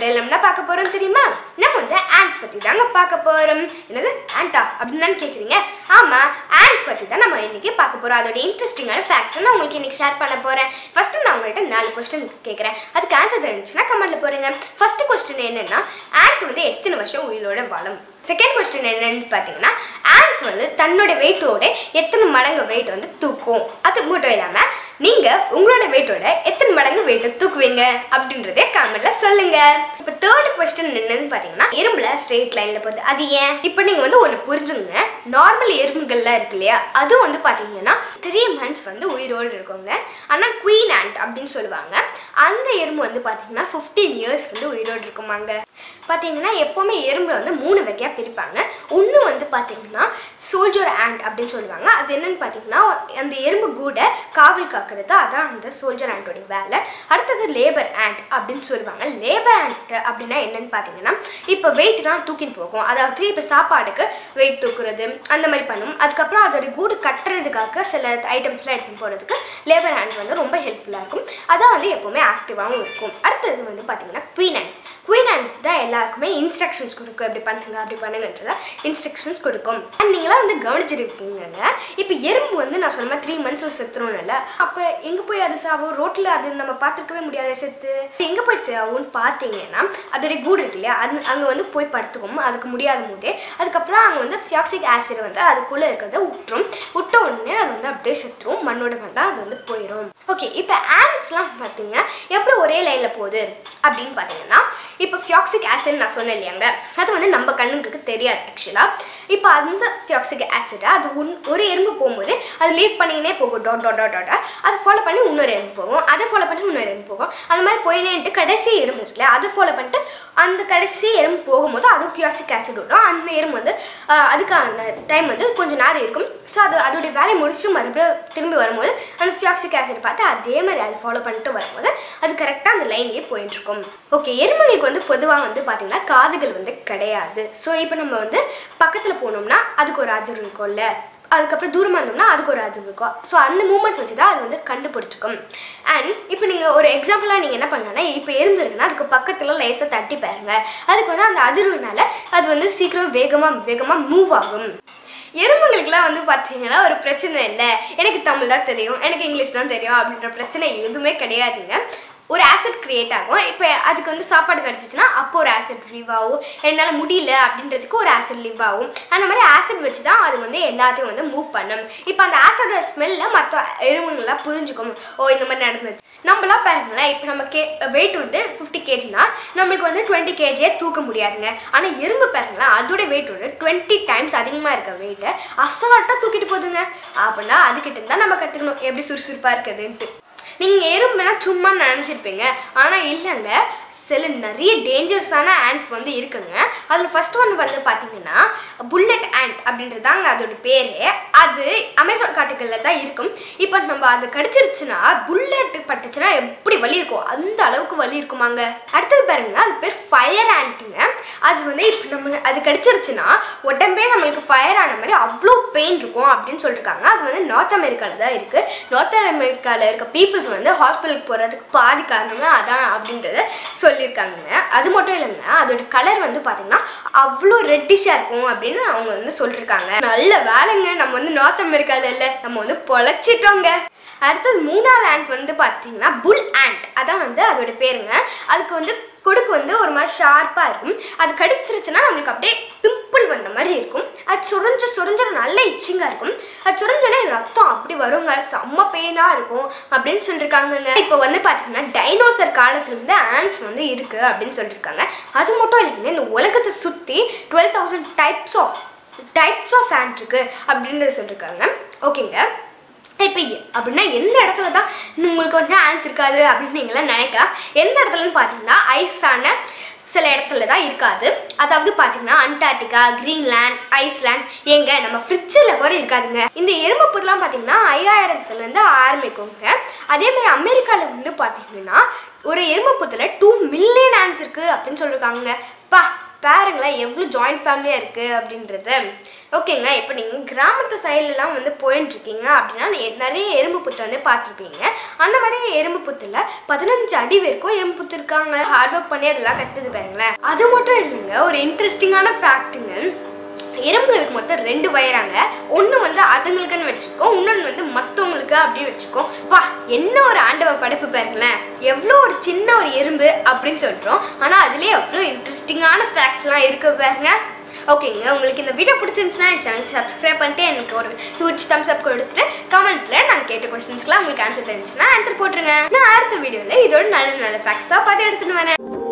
வீடியோவில் என்ன பார்க்க போறோம் தெரியுமா நம்ம வந்து ஆண்ட் பத்தி தாங்க பார்க்க போறோம் என்னது ஆண்டா அப்படின்னு தானே கேக்குறீங்க ஆமா ஆண்ட் பத்தி தான் நம்ம இன்னைக்கு பார்க்க போறோம் அதோட இன்ட்ரெஸ்டிங்கான ஃபேக்ட்ஸ் நான் உங்களுக்கு இன்னைக்கு ஷேர் பண்ண போறேன் ஃபர்ஸ்ட் நான் உங்கள்கிட்ட நாலு கொஸ்டின் கேட்குறேன் அதுக்கு ஆன்சர் தெரிஞ்சுன்னா கமெண்ட்ல போறீங்க ஃபர்ஸ்ட் கொஸ்டின் என்னன்னா ஆண்ட் வந்து எத்தனை வருஷம் உயிரோட வாழும் செகண்ட் கொஸ்டின் என்னன்னு பார்த்தீங்கன்னா ஆண்ட்ஸ் வந்து தன்னோட வெயிட்டோட எத்தனை மடங்கு வெயிட் வந்து தூக்கும் அது மட்டும் இல்லாமல் நீங்கள் உங்களோட வெயிட்டோட எத்தனை மடங்கு வெயிட்டை தூக்குவீங்க அப்படின்றதே கமெண்ட்ல சொல்லுங்க இப்போ தேர்ட் கொஸ்டின் என்னன்னு பார்த்தீங்கன்னா எறும்புல ஸ்ட்ரெயிட் லைனில் போகுது அது ஏன் இப்போ நீங்கள் வந்து ஒன்று புரிஞ்சுங்க நார்மல் எறும்புகள்லாம் இருக்கு இல்லையா அது வந்து பார்த்தீங்கன்னா த்ரீ மந்த்ஸ் வந்து உயிரோடு இருக்குங்க ஆனால் குவீன் ஆண்ட் அப்படின்னு சொல்லுவாங்க அந்த எறும்பு வந்து பார்த்தீங்கன்னா ஃபிஃப்டீன் இயர்ஸ் வந்து உயிரோடு இருக்குமாங்க பார்த்தீங்கன்னா எப்போவுமே எறும்புல வந்து மூணு வகையாக பிரிப்பாங்க ஒன்று வந்து பார்த்தீங்கன்னா சோல்ஜர் ஆண்ட் அப்படின்னு சொல்லுவாங்க அது என்னன்னு பார்த்தீங்கன்னா அந்த எறும்பு கூட காவல் காக்கிறது அதான் அந்த சோல்ஜர் ஆண்டோடைய வேலை அடுத்தது லேபர் ஆண்ட் அப்படின்னு சொல்லுவாங்க லேபர் ஆண்ட் அப்படின்னா என்னன்னு பார்த்தீங்கன்னா இப்போ வெயிட் தான் தூக்கின்னு போகும் அதாவது இப்போ சாப்பாடுக்கு வெயிட் தூக்குறது அந்த மாதிரி பண்ணும் அதுக்கப்புறம் அதோடைய கூடு கட்டுறதுக்காக சில ஐட்டம்ஸ்லாம் எடுத்துன்னு போகிறதுக்கு லேபர் ஹேண்ட் வந்து ரொம்ப ஹெல்ப்ஃபுல்லாக இருக்கும் அதான் வந்து எப்போவுமே ஆக்டிவாகவும் இருக்கும் அடுத்தது வந்து பார்த்தீங்கன்னா குவீன் ஹேண்ட் குவீன் ஹேண்ட் தான் எல்லாருக்குமே இன்ஸ்ட்ரக்ஷன்ஸ் கொடுக்கும் இப்படி பண்ணுங்க அப்படி பண்ணுங்கன்றத இன்ஸ்ட்ரக்ஷன்ஸ் கொடுக்கும் அண்ட் நீங்களாம் வந்து கவனிச்சிருக்கீங்க இப்போ எறும்பு வந்து நான் சொன்ன மாதிரி த்ரீ மந்த்ஸில் செத்துறோம்ல அப்போ எங்கே போய் அது சாவும் ரோட்டில் அது நம்ம பார்த்துருக்கவே முடியாது செத்து எங்கே போய் சாவும்னு பார்த்தீங்கன்னா அதோடைய கூடு இருக்கு இல்லையா அது அங்கே வந்து போய் படுத்துக்கும் அதுக்கு முடியாத போதே அதுக்கப்புறம் அங்கே வந்து ஃபியாக்சிக் ஆசிட் வந்து அதுக்குள்ளே இருக்கிறத விட்டுரும் விட்ட உடனே அது வந்து அப்படியே செத்துரும் மண்ணோட மண்ணாக அது வந்து போயிடும் ஓகே இப்போ ஆண்ட்ஸ்லாம் பார்த்தீங்கன்னா எப்படி ஒரே லைனில் போகுது அப்படின்னு பார்த்தீங்கன்னா இப்போ ஃபியாக்சிக் ஆசிட் நான் சொன்னேன் இல்லையாங்க அது வந்து நம்ம கண்ணுக்கு தெரியாது ஆக்சுவலாக இப்போ அந்த ஃபியாக்சிக் ஆசிடை அது உன் ஒரு எறும்பு போகும்போது அது லீட் பண்ணினே போகும் டாட் டாட் டாட் டாட் அதை ஃபாலோ பண்ணி இன்னொரு எறும்பு போகும் அதை ஃபாலோ பண்ணி இன்னொரு எறும்பு போகும் அந்த மாதிரி போயினேன்ட்டு கடைசி எறும்பு இருக்குல்ல அதை ஃபாலோ பண்ணிட்டு அந்த கடைசி எறும்பு போகும்போது அது ஃபியாக்சிக் ஆசிட் விடும் அந்த எறும்பு வந்து ஆஹ், அதுக்கான டைம் வந்து கொஞ்சம் நேரம் இருக்கும் ஸோ அது அதோடைய வேலையை முடிச்சு மறுபடியும் திரும்பி வரும்போது அந்த ஃபியாக்சிக் ஆசிட் பார்த்து அதே மாதிரி அதை ஃபாலோ பண்ணிட்டு வரும்போது அது கரெக்டாக அந்த லைன்லேயே போயிட்டு இருக்கும் ஓகே எறும்புகளுக்கு வந்து பொதுவாக வந்து பார்த்தீங்கன்னா காதுகள் வந்து கிடையாது ஸோ இப்போ நம்ம வந்து பக்கத்தில் போனோம்னா அதுக்கு ஒரு அதிர் இருக்கும்ல அதுக்கப்புறம் தூரமாக இருந்தோம்னா அதுக்கு ஒரு அதிர் இருக்கும் ஸோ அந்த மூமெண்ட்ஸ் வச்சு தான் அது வந்து கண்டுபிடிச்சிக்கும் அண்ட் இப்போ நீங்கள் ஒரு எக்ஸாம்பிளாக நீங்கள் என்ன பண்ணலாம்னா இப்போ எறும்பு இருக்குன்னா அதுக்கு பக்கத்தில் லேசாக தட்டி பாருங்க அதுக்கு வந்து அந்த அதிர்வுனால அது வந்து சீக்கிரம் வேகமாக வேகமாக மூவ் ஆகும் எறும்புகளுக்குலாம் வந்து பார்த்தீங்கன்னா ஒரு பிரச்சனை இல்லை எனக்கு தமிழ் தான் தெரியும் எனக்கு இங்கிலீஷ் தான் தெரியும் அப்படின்ற பிரச்சனை எதுவுமே கிடையாதுங்க ஒரு ஆசிட் கிரியேட் ஆகும் இப்போ அதுக்கு வந்து சாப்பாடு கிடச்சிச்சின்னா அப்போ ஒரு ஆசிட் லீவ் ஆகும் என்னால் முடியல அப்படின்றதுக்கு ஒரு ஆசிட் லீவ் ஆகும் அந்த மாதிரி ஆசிட் வச்சு தான் அது வந்து எல்லாத்தையும் வந்து மூவ் பண்ணும் இப்போ அந்த ஆசிடோட ஸ்மெல்ல மற்ற எறும்புங்களாம் புரிஞ்சுக்கும் ஓ இந்த மாதிரி நடந்துச்சு நம்மளாம் பாருங்களேன் இப்போ நம்ம கே வெயிட் வந்து ஃபிஃப்டி கேஜினா நம்மளுக்கு வந்து டுவெண்ட்டி கேஜியே தூக்க முடியாதுங்க ஆனால் எறும்பு பாருங்களேன் அதோட வெயிட் வந்து டுவெண்ட்டி டைம்ஸ் அதிகமாக இருக்க வெயிட்டை அசால்ட்டாக தூக்கிட்டு போகுதுங்க அப்படின்னா அதுக்கிட்ட இருந்தால் நம்ம கற்றுக்கணும் எப்படி சுறுசுறுப்பாக இருக்குதுன்ட்டு நீங்கள் எறும்புனா சும்மா நினச்சிருப்பீங்க ஆனால் இல்லைங்க சில நிறைய டேஞ்சரஸான ஆண்ட்ஸ் வந்து இருக்குங்க அதில் ஃபர்ஸ்ட் ஒன் வந்து பார்த்தீங்கன்னா புல்லட் ஆண்ட் அப்படின்றதாங்க அதோட பேர் அது அமேசான் காட்டுகளில் தான் இருக்கும் இப்போ நம்ம அது கடிச்சிருச்சுன்னா புல்லட் பட்டுச்சுன்னா எப்படி வலி இருக்கும் அந்த அளவுக்கு வலி இருக்குமாங்க அடுத்தது பாருங்க அது பேர் ஃபயர் ஆண்ட்டுங்க அது வந்து இப்போ நம்ம அது கடிச்சிருச்சுன்னா உடம்பே நம்மளுக்கு ஃபயர் ஆன மாதிரி அவ்வளோ பெயின் இருக்கும் அப்படின்னு சொல்லியிருக்காங்க அது வந்து நார்த் அமெரிக்காவில் தான் இருக்குது நார்த் அமெரிக்காவில் இருக்க பீப்புள்ஸ் வந்து ஹாஸ்பிட்டலுக்கு போகிறதுக்கு பாதி காரணமே அதான் அப்படின்றத சொல்லியிருக்காங்க அது மட்டும் இல்லைங்க அதோட கலர் வந்து பார்த்தீங்கன்னா அவ்வளோ ரெட்டிஷாக இருக்கும் அப்படின்னு அவங்க வந்து சொல்லியிருக்காங்க நல்ல வேலைங்க நம்ம வந்து நார்த் அமெரிக்காவில் இல்லை நம்ம வந்து பொழைச்சிட்டோங்க அடுத்தது மூணாவது ஆண்ட் வந்து பார்த்தீங்கன்னா புல் ஆண்ட் அதான் வந்து அதோட பேருங்க அதுக்கு வந்து கொடுக்கு வந்து ஒரு மாதிரி ஷார்ப்பாக இருக்கும் அது கடிச்சிருச்சுன்னா நம்மளுக்கு அப்படியே பிம்பிள் வந்த மாதிரி இருக்கும் அது சுரஞ்சு சுரஞ்சு நல்ல இச்சிங்காக இருக்கும் அது சுரஞ்சோடனே ரத்தம் அப்படி வருங்க செம்ம பெயினாக இருக்கும் அப்படின்னு சொல்லியிருக்காங்கங்க இப்போ வந்து பார்த்தீங்கன்னா டைனோசர் காலத்துலேருந்து ஆண்ட்ஸ் வந்து இருக்குது அப்படின்னு சொல்லியிருக்காங்க அது மட்டும் இல்லைங்க இந்த உலகத்தை சுற்றி twelve thousand types of types of ant இருக்குது அப்படின்றத சொல்லியிருக்காங்க ஓகேங்க இப்போ அப்படின்னா எந்த இடத்துல தான் உங்களுக்கு வந்து ஆன்ஸ் இருக்காது அப்படின்னு நீங்களாம் நினைக்கலாம் எந்த இடத்துலன்னு பார்த்தீங்கன்னா ஐஸான சில இடத்துல தான் இருக்காது அதாவது பார்த்தீங்கன்னா அண்டார்டிகா கிரீன்லேண்ட் ஐஸ்லேண்ட் எங்க நம்ம ஃப்ரிட்ஜில் கூட இருக்காதுங்க இந்த எறும்பு புதுலாம் பார்த்தீங்கன்னா ஐயாயிரத்துலேருந்து ஆரம்பிக்குங்க அதே மாதிரி அமெரிக்காவில் வந்து பார்த்தீங்கன்னா ஒரு எறும்பு புத்துல டூ மில்லியன் ஆன்ஸ் இருக்குது அப்படின்னு சொல்லியிருக்காங்க பா பாருங்களேன் எவ்வளோ ஜாயிண்ட் ஃபேமிலியாக இருக்குது அப்படின்றது ஓகேங்க இப்போ நீங்கள் கிராமத்து சைட்லலாம் வந்து போயின்னு இருக்கீங்க அப்படின்னா நெ- நிறைய எறும்பு புத்து வந்து பார்த்துருப்பீங்க அந்த மாதிரி எறும்பு புத்துல பதினஞ்சு அடி வரைக்கும் எறும்பு புத்து இருக்காங்க ஹார்ட் ஒர்க் பண்ணி அதெல்லாம் கட்டுது பாருங்களேன் அது மட்டும் இல்லைங்க ஒரு இன்ட்ரெஸ்டிங்கான ஃபேக்ட்டுங்க எறும்புகளுக்கு மொத்தம் ரெண்டு வயிறாங்க ஒன்று வந்து அதுங்களுக்குன்னு வச்சுக்கோ இன்னொன்று வந்து மற்றவங்களுக்கு அப்படின்னு வச்சுக்கோ வா என்ன ஒரு ஆண்டவ படைப்பு பாருங்களேன் எவ்வளோ ஒரு சின்ன ஒரு எறும்பு அப்படின்னு சொல்கிறோம் ஆனால் அதுலேயே எவ்வளோ இன்ட்ரெஸ்டிங்கான ஃபேக்ட்ஸ்லாம் இருக்கு பாருங்க ஓகேங்க உங்களுக்கு இந்த வீடியோ பிடிச்சிருந்துச்சுன்னா என் சேனல் சப்ஸ்கிரைப் பண்ணிட்டு எனக்கு ஒரு ஹியூஜ் தம்ஸ் அப் கொடுத்துட்டு கமெண்ட்டில் நான் கேட்ட கொஸ்டின்ஸ்க்குலாம் உங்களுக்கு ஆன்சர் தெரிஞ்சுன்னா ஆன்சர் போட்டுருங்க நான் அடுத்த வீடியோவில் இதோட நல்ல நல்ல ஃபேக்ட்ஸாக பார்த்து எடுத்துன்னு வரேன்